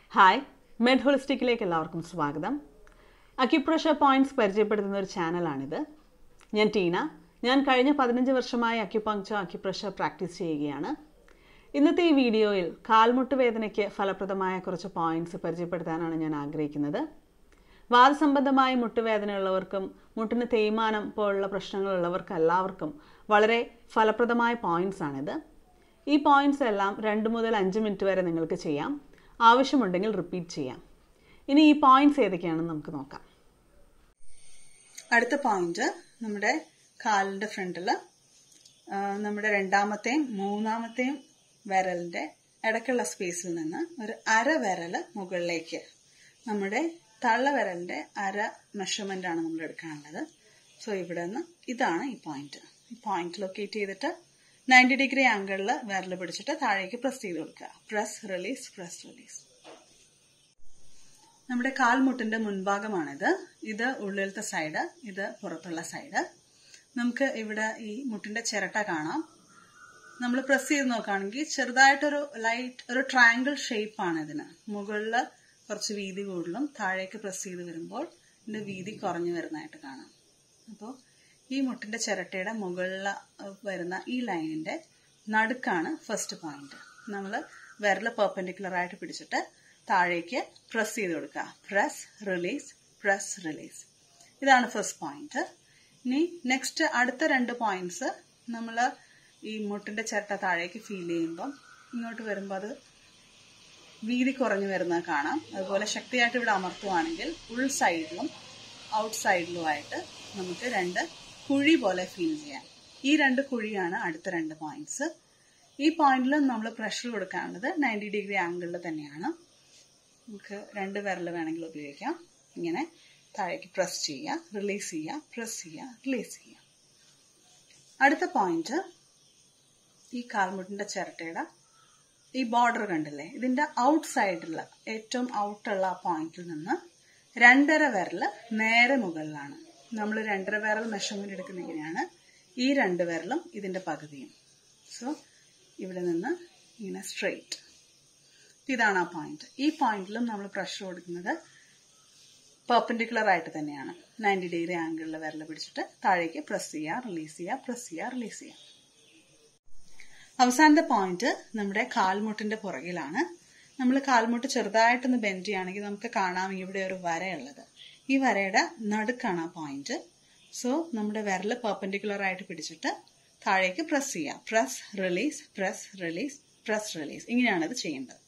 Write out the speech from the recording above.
hi മെഡ് ഹോളിസ്റ്റിക്കിലേക്ക് എല്ലാവർക്കും സ്വാഗതം acupressure points പരിചയപ്പെടുത്തുന്ന ഒരു ചാനലാണിത് ഞാൻ ടീന ഞാൻ കഴിഞ്ഞ പതിനഞ്ച് വർഷമായി അക്യുപങ്ക്ചർ അക്യുപ്രഷർ പ്രാക്ടീസ് ചെയ്യുകയാണ് ഇന്നത്തെ ഈ വീഡിയോയിൽ കാൽമുട്ട് വേദനയ്ക്ക് ഫലപ്രദമായ കുറച്ച് പോയിന്റ്സ് പരിചയപ്പെടുത്താനാണ് ഞാൻ ആഗ്രഹിക്കുന്നത് വാദസംബന്ധമായ മുട്ടുവേദനയുള്ളവർക്കും മുട്ടിന് തേയ്മാനം പോലുള്ള പ്രശ്നങ്ങളുള്ളവർക്ക് എല്ലാവർക്കും വളരെ ഫലപ്രദമായ പോയിന്റ്സ് ആണിത് ഈ പോയിന്റ്സ് എല്ലാം രണ്ട് മുതൽ അഞ്ച് മിനിറ്റ് വരെ നിങ്ങൾക്ക് ചെയ്യാം ആവശ്യമുണ്ടെങ്കിൽ റിപ്പീറ്റ് ചെയ്യാം ഇനി ഈ പോയിന്റ്സ് ഏതൊക്കെയാണെന്ന് നമുക്ക് നോക്കാം അടുത്ത പോയിന്റ് നമ്മുടെ കാലിന്റെ ഫ്രണ്ടിൽ നമ്മുടെ രണ്ടാമത്തെയും മൂന്നാമത്തെയും വിരലിന്റെ ഇടയ്ക്കുള്ള സ്പേസിൽ നിന്ന് ഒരു അര വിരൽ മുകളിലേക്ക് നമ്മുടെ തള്ളവിരലിന്റെ അര മെഷർമെന്റ് ആണ് നമ്മൾ എടുക്കാനുള്ളത് സോ ഇവിടെ നിന്ന് ഇതാണ് ഈ പോയിന്റ് ഈ പോയിന്റ് ലൊക്കേറ്റ് ചെയ്തിട്ട് നയൻറ്റി ഡിഗ്രി ആംഗിളിൽ വിരൽ പിടിച്ചിട്ട് താഴേക്ക് പ്രസ് ചെയ്ത് കൊടുക്കുക പ്രസ് റിലീസ് പ്രസ് റിലീസ് നമ്മുടെ കാൽമുട്ടിന്റെ മുൻഭാഗമാണിത് ഇത് ഉള്ളിലത്തെ സൈഡ് ഇത് പുറത്തുള്ള സൈഡ് നമുക്ക് ഇവിടെ ഈ മുട്ടിന്റെ ചിരട്ട കാണാം നമ്മൾ പ്രസ് ചെയ്ത് നോക്കുകയാണെങ്കിൽ ചെറുതായിട്ടൊരു ലൈറ്റ് ഒരു ട്രയാങ്കിൾ ഷേപ്പാണ് ഇതിന് മുകളിൽ കുറച്ച് വീതി കൂടുതലും താഴേക്ക് പ്രസ് ചെയ്ത് വരുമ്പോൾ ഇതിന്റെ വീതി കുറഞ്ഞു വരുന്നതായിട്ട് കാണാം അപ്പോൾ ഈ മുട്ടിന്റെ ചിരട്ടയുടെ മുകളിൽ വരുന്ന ഈ ലൈനിന്റെ നടുക്കാണ് ഫസ്റ്റ് പോയിന്റ് നമ്മൾ വിരൽ പെർപെൻഡിക്കുലർ ആയിട്ട് പിടിച്ചിട്ട് താഴേക്ക് പ്രസ് ചെയ്ത് കൊടുക്കുക പ്രസ് റിലീസ് പ്രസ് റിലീസ് ഇതാണ് ഫസ്റ്റ് പോയിന്റ് ഇനി നെക്സ്റ്റ് അടുത്ത രണ്ട് പോയിന്റ്സ് നമ്മൾ ഈ മുട്ടിന്റെ ചിരട്ട താഴേക്ക് ഫീൽ ചെയ്യുമ്പം ഇങ്ങോട്ട് വരുമ്പോൾ അത് വീതി കുറഞ്ഞു വരുന്നത് കാണാം അതുപോലെ ശക്തിയായിട്ട് ഇവിടെ അമർത്തുവാണെങ്കിൽ ഉൾ സൈഡിലും ഔട്ട് സൈഡിലുമായിട്ട് നമുക്ക് രണ്ട് കുഴി പോലെ ഫീൽ ചെയ്യാം ഈ രണ്ട് കുഴിയാണ് അടുത്ത രണ്ട് പോയിന്റ്സ് ഈ പോയിന്റിൽ നമ്മൾ പ്രഷർ കൊടുക്കാനുള്ളത് നയൻറ്റി ഡിഗ്രി ആംഗിളിൽ തന്നെയാണ് നമുക്ക് രണ്ട് വിരൽ വേണമെങ്കിൽ ഉപയോഗിക്കാം ഇങ്ങനെ താഴേക്ക് പ്രസ് ചെയ്യുക റിലീസ് ചെയ്യുക പ്രസ് ചെയ്യുക റിലീസ് ചെയ്യുക അടുത്ത പോയിന്റ് ഈ കാൽമുട്ടിന്റെ ചിരട്ടയുടെ ഈ ബോർഡർ കണ്ടില്ലേ ഇതിന്റെ ഔട്ട് സൈഡിലുള്ള ഏറ്റവും ഔട്ടുള്ള ആ പോയിന്റിൽ നിന്ന് രണ്ടര വിരൽ നേരെ മുകളിലാണ് നമ്മൾ രണ്ടര വിരൽ മെഷർമെന്റ് എടുക്കുന്ന ഇങ്ങനെയാണ് ഈ രണ്ട് വിരലും ഇതിന്റെ പകുതിയും സോ ഇവിടെ നിന്ന് ഇങ്ങനെ സ്ട്രെയിറ്റ് ഇതാണ് ആ പോയിന്റ് ഈ പോയിന്റിലും നമ്മൾ പ്രഷർ കൊടുക്കുന്നത് പെർപെൻഡിക്കുലർ ആയിട്ട് തന്നെയാണ് നയൻറ്റി ഡിഗ്രി ആംഗിളിൽ വിരൽ പിടിച്ചിട്ട് താഴേക്ക് പ്രസ് ചെയ്യുക റിലീസ് ചെയ്യുക പ്രസ് ചെയ്യുക റിലീസ് ചെയ്യുക അവസാനത്തെ പോയിന്റ് നമ്മുടെ കാൽമുട്ടിന്റെ പുറകിലാണ് നമ്മൾ കാൽമുട്ട് ചെറുതായിട്ടൊന്ന് ബെൻഡ് ചെയ്യുകയാണെങ്കിൽ നമുക്ക് കാണാം ഇവിടെ ഒരു വരയുള്ളത് ഈ വരയുടെ നടുക്കാണ് ആ പോയിന്റ് സോ നമ്മുടെ വിരൽ പെർപെൻഡിക്കുലർ ആയിട്ട് പിടിച്ചിട്ട് താഴേക്ക് പ്രസ് ചെയ്യുക press release press release press release ഇങ്ങനെയാണ് ഇത് ചെയ്യേണ്ടത്